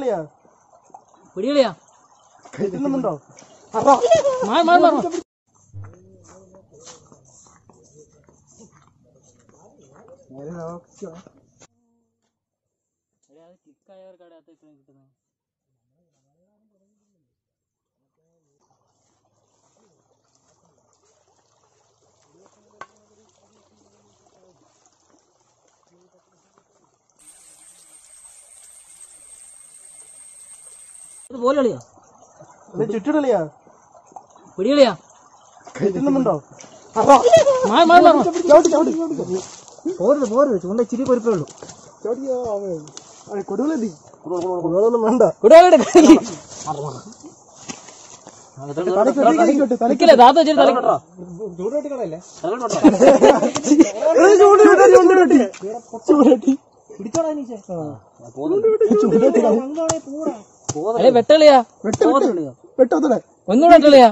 പിടികളിയാ പിടികളിയാ കിട്ടുന്നുണ്ടോ മാറി മാറി മാറി ഇത് പോലെ കളിയാ ഇത് ചുറ്റിടളിയാ പിടികളിയാ കിട്ടുന്നുണ്ടോ മാറി മാറി മാറി ചവിട്ടി ചവിട്ടി ചവിട്ടി പോരുത് പോരുത് ചൂണ്ട ഇച്ചിരി പൊരിപ്പേ ഉള്ളൂ ചവിട്ടിയോ കൊടുകളെത്തി കൊടുകളൊന്നും വേണ്ട കുടിയാളുടെ കളി തലയ്ക്ക് തലക്കില്ലേ താത്ത വെച്ചിട്ട് തലക്കിട്ടോ ചൂണ്ടിട്ട് ചൂണ്ടിട്ട് ചൂണ്ടിട്ട് അല്ലെ വെട്ടളിയാ വെട്ടോത്തടെ ഒന്നുകൂടെ വെട്ടളിയാ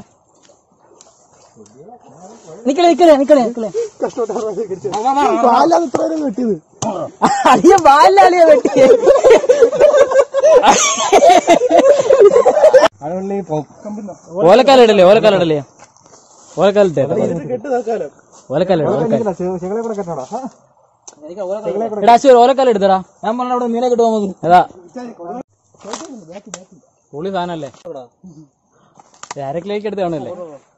നിക്കളെ നിക്കളെ നിക്കളെ നിക്കളെ പാലാതെ ഇത്ര നേരം വെട്ടിയത് അളിയ ബാലാളിയ വെട്ടിയേ ഓലക്കാലിടല്ലേ ഓലക്കാലിടല്ലേ ഓലക്കാലിട്ടേ കെട്ട് നോക്കാലോ ഓലക്കാലിട ഓലക്കാൽ ചെങ്ങളെ കൂടെ കെട്ടോടാ എടാ അശ്വർ ഓലക്കാല എടുത്തടാ ഞാൻ പറഞ്ഞ അവിടെ മീനെ കിട്ടുവാ മതി അതാ പൊളി സാധനല്ലേ അരക്കിലേക്ക് എടുത്ത് കാണല്ലേ